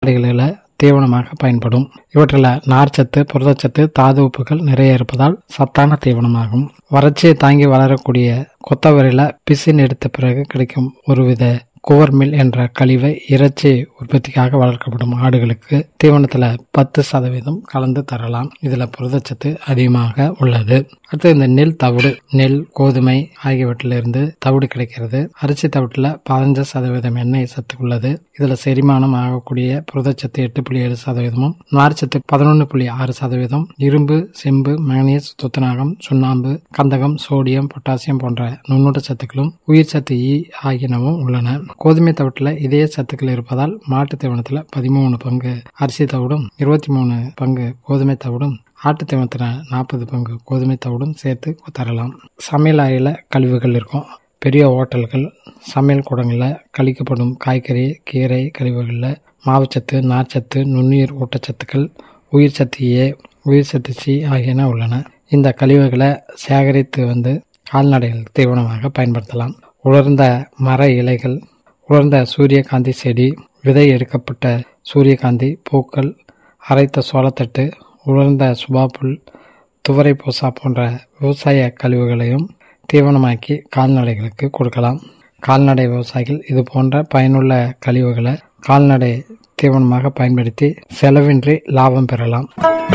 கால்நடைகளில் தீவனமாக பயன்படும் இவற்றில் நார்ச்சத்து புரதச்சத்து தாது உப்புகள் நிறைய இருப்பதால் சத்தான தீவனமாகும் வறட்சியை தாங்கி வளரக்கூடிய கொத்தவரையில் பிசின் எடுத்த பிறகு கிடைக்கும் ஒருவித கோவர்மில் என்ற கழிவை இறைச்சி உற்பத்திக்காக வளர்க்கப்படும் ஆடுகளுக்கு தீவனத்தில் பத்து சதவீதம் கலந்து தரலாம் இதில் புரதச்சத்து அதிகமாக உள்ளது அடுத்து இந்த நெல் தவிடு நெல் கோதுமை ஆகியவற்றிலிருந்து தவிடு கிடைக்கிறது அரிசி தவிட்டில் பதினஞ்சு சதவீதம் எண்ணெய் சத்து உள்ளது இதில் செரிமானம் ஆகக்கூடிய புரதச்சத்து எட்டு புள்ளி ஏழு சதவீதமும் நார்ச்சத்து பதினொன்று புள்ளி ஆறு சதவீதம் இரும்பு செம்பு மங்கனீஸ் துத்தநாகம் சுண்ணாம்பு கந்தகம் சோடியம் பொட்டாசியம் போன்ற நுண்ணுட்ட சத்துக்களும் உயிர் சத்து ஈ ஆகியனவும் உள்ளன கோதுமை தவிட்டில் இதய சத்துக்கள் இருப்பதால் மாட்டு தீவனத்தில் பதிமூணு பங்கு அரிசி தவிடும் இருபத்தி மூணு பங்கு கோதுமை தவிடும் ஆட்டு தீவனத்தில் நாற்பது பங்கு கோதுமை தவிடும் சேர்த்து தரலாம் சமையல் அறையில் கழிவுகள் இருக்கும் பெரிய ஹோட்டல்கள் சமையல் கூடங்களில் கழிக்கப்படும் காய்கறி கீரை கழிவுகளில் மாவுச்சத்து நார்ச்சத்து நுண்ணுயிர் ஊட்டச்சத்துக்கள் உயிர் சத்து ஏ உயிர் சத்து சி ஆகியன உள்ளன இந்த கழிவுகளை சேகரித்து வந்து கால்நடைகள் தீவனமாக பயன்படுத்தலாம் உலர்ந்த மர இலைகள் உலர்ந்த சூரியகாந்தி செடி விதை எடுக்கப்பட்ட சூரியகாந்தி பூக்கள் அரைத்த சோளத்தட்டு உலர்ந்த சுபாப்புல் துவரை பூசா போன்ற விவசாய கழிவுகளையும் தீவனமாக்கி கால்நடைகளுக்கு கொடுக்கலாம் கால்நடை விவசாயிகள் இது போன்ற பயனுள்ள கழிவுகளை கால்நடை தீவனமாக பயன்படுத்தி செலவின்றி லாபம் பெறலாம்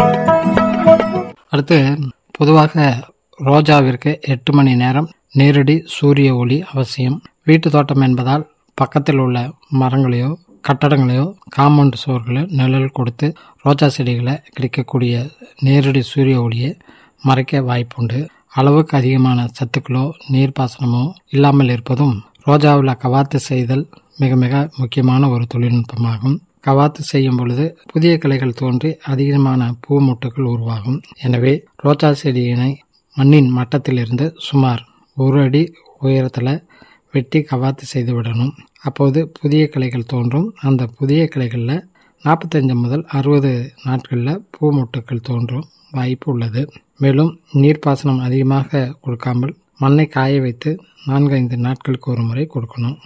அடுத்து பொதுவாக ரோஜாவிற்கு எட்டு மணி நேரம் நேரடி சூரிய ஒளி அவசியம் வீட்டு தோட்டம் என்பதால் பக்கத்தில் உள்ள மரங்களையோ கட்டடங்களையோ காம்பவுண்ட் சுவர்களையோ நிழல் கொடுத்து ரோஜா செடிகளை கிடைக்கக்கூடிய நேரடி சூரிய ஒளியை மறைக்க வாய்ப்புண்டு அளவுக்கு அதிகமான சத்துக்களோ நீர்ப்பாசனமோ இல்லாமல் இருப்பதும் ரோஜாவில் கவாத்து செய்தல் மிக மிக முக்கியமான ஒரு தொழில்நுட்பமாகும் கவாத்து செய்யும் பொழுது புதிய கிளைகள் தோன்றி அதிகமான பூ மொட்டுகள் உருவாகும் எனவே ரோஜா செடியினை மண்ணின் மட்டத்திலிருந்து சுமார் ஒரு அடி உயரத்தில் வெட்டி கவாத்து செய்து விடணும் அப்போது புதிய கிளைகள் தோன்றும் அந்த புதிய கிளைகளில் நாற்பத்தஞ்சு முதல் அறுபது நாட்களில் பூ மொட்டுக்கள் தோன்றும் வாய்ப்பு உள்ளது மேலும் நீர்ப்பாசனம் அதிகமாக கொடுக்காமல் மண்ணை காய வைத்து நான்கு ஐந்து நாட்களுக்கு ஒரு முறை கொடுக்கணும்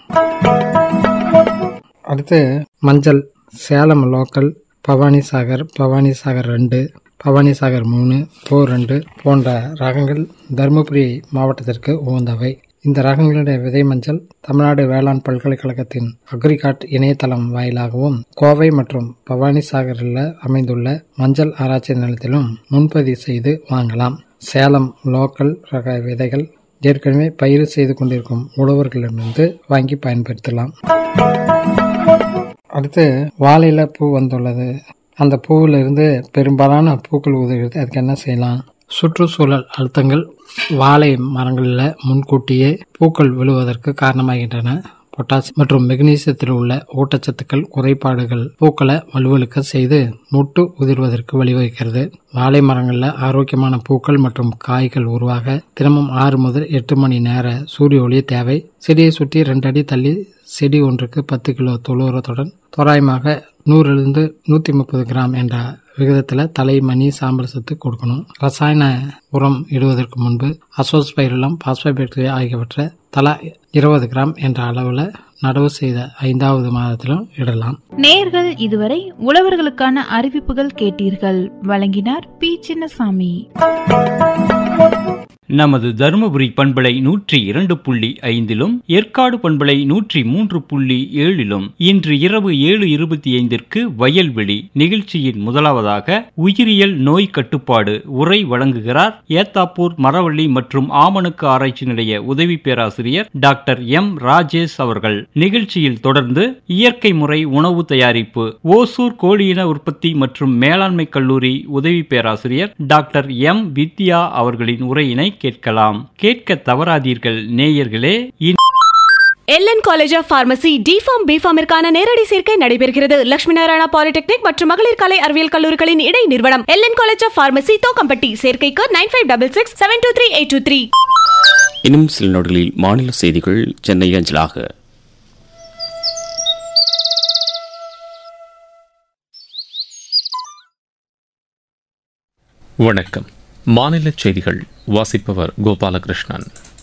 அடுத்து மஞ்சள் சேலம் லோக்கல் பவானி சாகர் பவானி சாகர் ரெண்டு பவானி சாகர் மூணு போ ரெண்டு போன்ற ரகங்கள் தருமபுரி மாவட்டத்திற்கு உகந்தவை இந்த ரகங்களுடைய விதை மஞ்சள் தமிழ்நாடு வேளாண் பல்கலைக்கழகத்தின் அக்ரிகாட் இணையதளம் வாயிலாகவும் கோவை மற்றும் பவானி சாகரில் அமைந்துள்ள மஞ்சள் ஆராய்ச்சி நிலையத்திலும் முன்பதிவு செய்து வாங்கலாம் சேலம் லோக்கல் ரக விதைகள் ஏற்கனவே பயிர் செய்து கொண்டிருக்கும் உழவர்களிடமிருந்து வாங்கி பயன்படுத்தலாம் அடுத்து வாழையில பூ வந்துள்ளது அந்த பூவில் இருந்து பெரும்பாலான பூக்கள் உதவுகிறது அதுக்கு என்ன செய்யலாம் சுற்றுச்சூழல் அழுத்தங்கள் வாழை மரங்களில் முன்கூட்டியே பூக்கள் விழுவதற்கு காரணமாகின்றன பொட்டாசியம் மற்றும் மெக்னீசியத்தில் உள்ள ஊட்டச்சத்துக்கள் குறைபாடுகள் பூக்களை வலுவழுக்க செய்து முட்டு உதிர்வதற்கு வழிவகுக்கிறது வாழை மரங்களில் ஆரோக்கியமான பூக்கள் மற்றும் காய்கள் உருவாக தினமும் ஆறு முதல் எட்டு மணி நேர சூரிய ஒளி தேவை செடியை சுற்றி ரெண்டு அடி தள்ளி செடி ஒன்றுக்கு பத்து கிலோ தொழுவுரத்துடன் தோராயமாக நூறிலிருந்து நூற்றி முப்பது கிராம் என்ற விகிதத்தில் தலை மணி சாம்பல் சத்து கொடுக்கணும் ரசாயன உரம் இடுவதற்கு முன்பு அசோஸ்பைரலம் பாஸ்போபாக்டீரியா ஆகியவற்றை தலா இருபது கிராம் என்ற அளவில் நடவு செய்த ஐந்தாவது மாதத்திலும் இடலாம் நேர்கள் இதுவரை உழவர்களுக்கான அறிவிப்புகள் கேட்டீர்கள் வழங்கினார் பி சின்னசாமி நமது தருமபுரி பண்பலை நூற்றி இரண்டு புள்ளி ஐந்திலும் ஏற்காடு பண்பலை நூற்றி மூன்று புள்ளி ஏழிலும் இன்று இரவு ஏழு இருபத்தி ஐந்திற்கு வயல்வெளி நிகழ்ச்சியின் முதலாவதாக உயிரியல் நோய் கட்டுப்பாடு உரை வழங்குகிறார் ஏத்தாப்பூர் மரவள்ளி மற்றும் ஆமணுக்கு ஆராய்ச்சி நிலைய உதவி பேராசிரியர் டாக்டர் எம் ராஜேஷ் அவர்கள் நிகழ்ச்சியில் தொடர்ந்து இயற்கை முறை உணவு தயாரிப்பு ஓசூர் கோழியின உற்பத்தி மற்றும் மேலாண்மை கல்லூரி உதவி பேராசிரியர் டாக்டர் எம் வித்யா அவர்களின் உரையினை கேட்கலாம் கேட்க தவறாதீர்கள் நேயர்களே LN college of pharmacy D Pharm பிஃபார்மிற்கான நேரடி சேர்க்கை நடைபெறுகிறது லட்சுமி நாராயணா பாலிடெக்னிக் மற்றும் மகளிர் கலை அறிவியல் கல்லூரிகளின் இடை நிறுவனம் LN college of pharmacy Thokkampatti சேர்க்கைக்கு nine five double six seven two three eight two three இன்னும் சில நொடிகளில் மாநில செய்திகள் சென்னை அஞ்சலாக வணக்கம் மாநில செய்திகள் வாசிப்பவர் கோபாலகிருஷ்ணன்